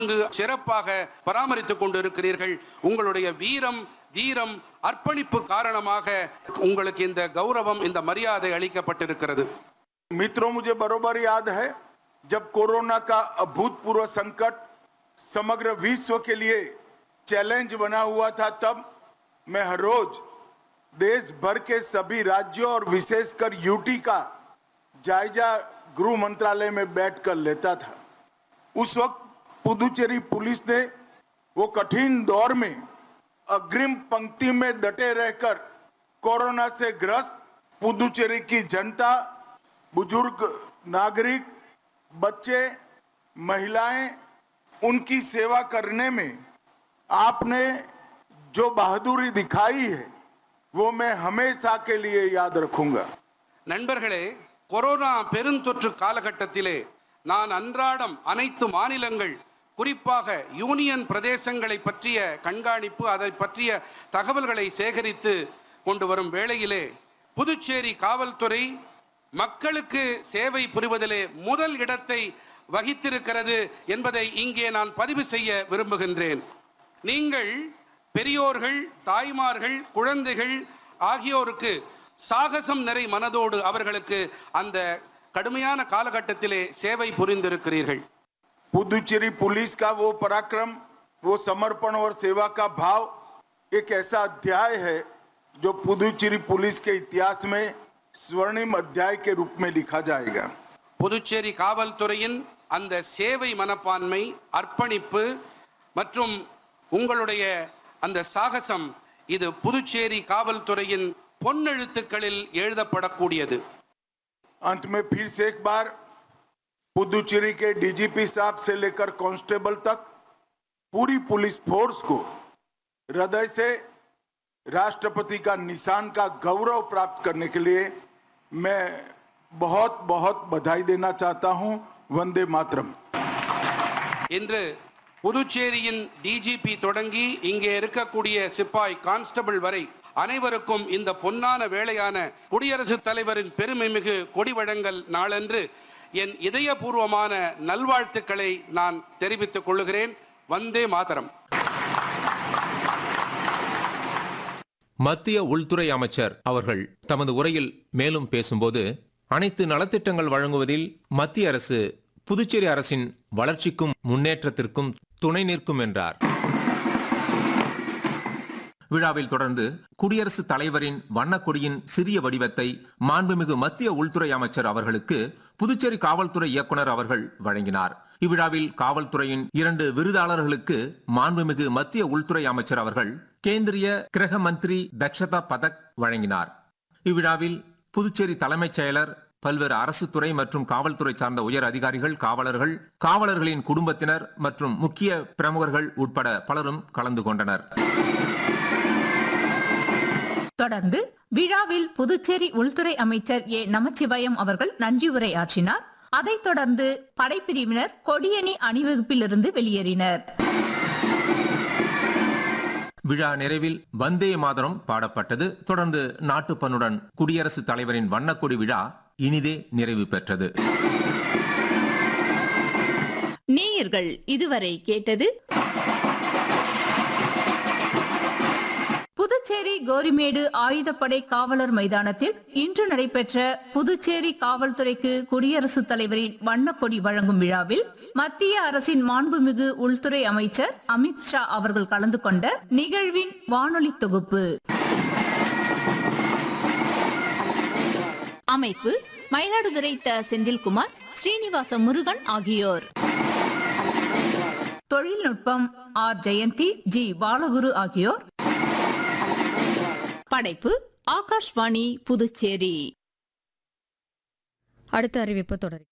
இங்கு சிறப்பாக பராமரித்துக் கொண்டு இருக்கிறீர்கள் உங்களுடைய வீரம் தீரம் அர்ப்பணிப்பு காரணமாக உங்களுக்கு இந்த கௌரவம் இந்த மரியாதை அளிக்கப்பட்டிருக்கிறது मित्रों मुझे बरोबर याद है जब कोरोना का अभूतपूर्व संकट समग्र विश्व के लिए चैलेंज बना हुआ था तब मैं हर रोज देश भर के सभी राज्यों और विशेषकर यूटी का जायजा गृह मंत्रालय में बैठकर लेता था उस वक्त पुदुचेरी पुलिस ने वो कठिन दौर में अग्रिम पंक्ति में डटे रहकर कोरोना से ग्रस्त पुदुचेरी की जनता बुजुर्ग नागरिक बच्चे महिलाएं उनकी सेवा करने में आपने जो बहादुरी दिखाई है वो मैं हमेशा के लिए याद रखूंगा நண்பர்களே கொரோனா பெருந்தொற்று காலகட்டத்திலே நான் அன்றாடம் அனைத்து மாநிலங்கள் குறிப்பாக யூனியன் பிரதேசங்களை பற்றிய கண்காணிப்பு அதை பற்றிய தகவல்களை சேகரித்து கொண்டு வரும் வேளையிலே புதுச்சேரி காவல்துறை மக்களுக்கு சேவை புரிவதிலே முதல் இடத்தை வகித்திருக்கிறது என்பதை இங்கே நான் பதிவு செய்ய விரும்புகின்றேன் நீங்கள் பெரியோர்கள் தாய்மார்கள் குழந்தைகள் ஆகியோருக்கு சாகசம் நிறை மனதோடு அவர்களுக்கு அந்த கடுமையான காலகட்டத்திலே சேவை புரிந்திருக்கிறீர்கள் पुदुचेरी पुलिस का वो पराक्रम वो समर्पण और सेवा का भाव एक ऐसा अध्याय है जो पुदुचेरी पुलिस के इतिहास में स्वर्णिम अध्याय के रूप में लिखा जाएगा புதுச்சேரி காவல்துறையின் அந்த சேவை மனப்பான்மை அர்ப்பணிப்பு மற்றும் உங்களுடைய அந்த சாகசம் இது புதுச்சேரி காவல்துறையின் பொன்னெழுத்துக்களில் எழுதப்படக்கூடியது अंत में फिर से एक बार पुदुचेरी के डीजीपी साहब से लेकर कांस्टेबल तक पूरी पुलिस फोर्स को हृदय से राष्ट्रपति का निशान का गौरव प्राप्त करने के लिए मैं बहुत बहुत बधाई देना चाहता हूं वंदे मातरम இன்று புதுச்சேரியின் டிஜிபி தொடங்கி இங்கே இருக்கக்கூடிய சிப்பாய் கான்ஸ்டபிள் வரை அனைவருக்கும் இந்த பொன்னான வேளையான குடியரசுத் தலைவரின் பெருமை மிகு கொடி வழங்கல் நாளன்று என் இதயபூர்வமான நல்வாழ்த்துக்களை நான் தெரிவித்துக் கொள்ளுகிறேன் வந்தே மாதரம் மத்திய உள்துறை அமைச்சர் அவர்கள் தமது உரையில் மேலும் பேசும்போது அனைத்து நலத்திட்டங்கள் வழங்குவதில் மத்திய அரசு புதுச்சேரி அரசின் வளர்ச்சிக்கும் முன்னேற்றத்திற்கும் துணை நிற்கும் என்றார் விழாவில் தொடர்ந்து குடியரசுத் தலைவரின் வண்ணக்கொடியின் சிறிய வடிவத்தை மாண்புமிகு மத்திய உள்துறை அமைச்சர் அவர்களுக்கு புதுச்சேரி காவல்துறை இயக்குனர் அவர்கள் வழங்கினார் இவ்விழாவில் காவல்துறையின் இரண்டு விருதாளர்களுக்கு மாண்புமிகு மத்திய உள்துறை அமைச்சர் அவர்கள் கேந்திரிய கிரக மந்திரி தக்ஷதா பதக் வழங்கினார் இவ்விழாவில் புதுச்சேரி தலைமைச் செயலர் பல்வேறு அரசு துறை மற்றும் காவல்துறை சார்ந்த உயர் அதிகாரிகள் காவலர்கள் காவலர்களின் குடும்பத்தினர் மற்றும் முக்கிய பிரமுகர்கள் உட்பட பலரும் கலந்து கொண்டனர் தொடர்ந்து விழாவில் புதுச்சேரி உள்துறை அமைச்சர் ஏ நமச்சிவாயம் அவர்கள் நன்றி உரை ஆற்றினார் அதைத் தொடர்ந்து படைப்பிரிவினர் கொடியணி அணிவகுப்பிலிருந்து வெளியேறினர் விழா நிறைவில் வந்தே மாதரம் பாடப்பட்டது தொடர்ந்து நாட்டுப்பண்ணுடன் குடியரசுத் தலைவரின் வண்ணக்கொடி விழா இனிதே நிறைவு பெற்றது நேயர்கள் இதுவரை கேட்டது புதுச்சேரி கோரிமேடு ஆயுதப்படை காவலர் மைதானத்தில் இன்று நடைபெற்ற புதுச்சேரி காவல்துறைக்கு குடியரசுத் தலைவரின் வண்ணக்கொடி வழங்கும் விழாவில் மத்திய அரசின் மாண்புமிகு உள்துறை அமைச்சர் அமித் ஷா அவர்கள் கலந்து கொண்ட நிகழ்வின் வானொலி தொகுப்பு அமைப்பு மயிலாடுதுறை த செந்தில்குமார் ஸ்ரீனிவாச முருகன் ஆகியோர் தொழில்நுட்பம் ஆர் ஜெயந்தி ஜி பாலகுரு ஆகியோர் படைப்பு ஆகாஷ்வாணி புதுச்சேரி அடுத்த அறிவிப்பு தொடர்